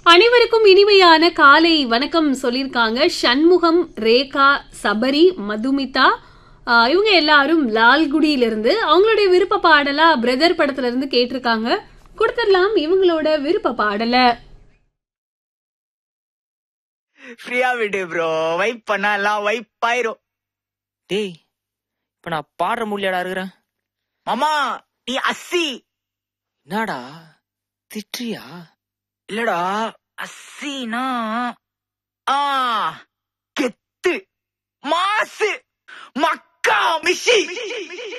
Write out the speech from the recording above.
அனைவருக்கும் இனிமையான காலை வணக்கம் சொல்லியிருக்காங்க சண்முகம் ரேகா சபரி மதுமிதா ஆ, இவங்க எல்லாரும் லால்குடியில இருந்து அவங்களுடைய விருப்ப பாடலா பிரதர் படத்துல இருந்து கேட்டிருக்காங்க கொடுத்துடலாம் இவங்களோட விருப்ப பாடல ஃப்ரீயா விடு ப்ரோ வைப் பண்ணா எல்லாம் வைப் ஆயிரும் டேய் இப்ப நான் பாடுற முடியாடா இருக்கிறேன் மாமா நீ அஸ்ஸி என்னடா திட்டுறியா இல்லடா அஸ்ஸினா ஆ கெத்து மாசு மக்கா மிஷி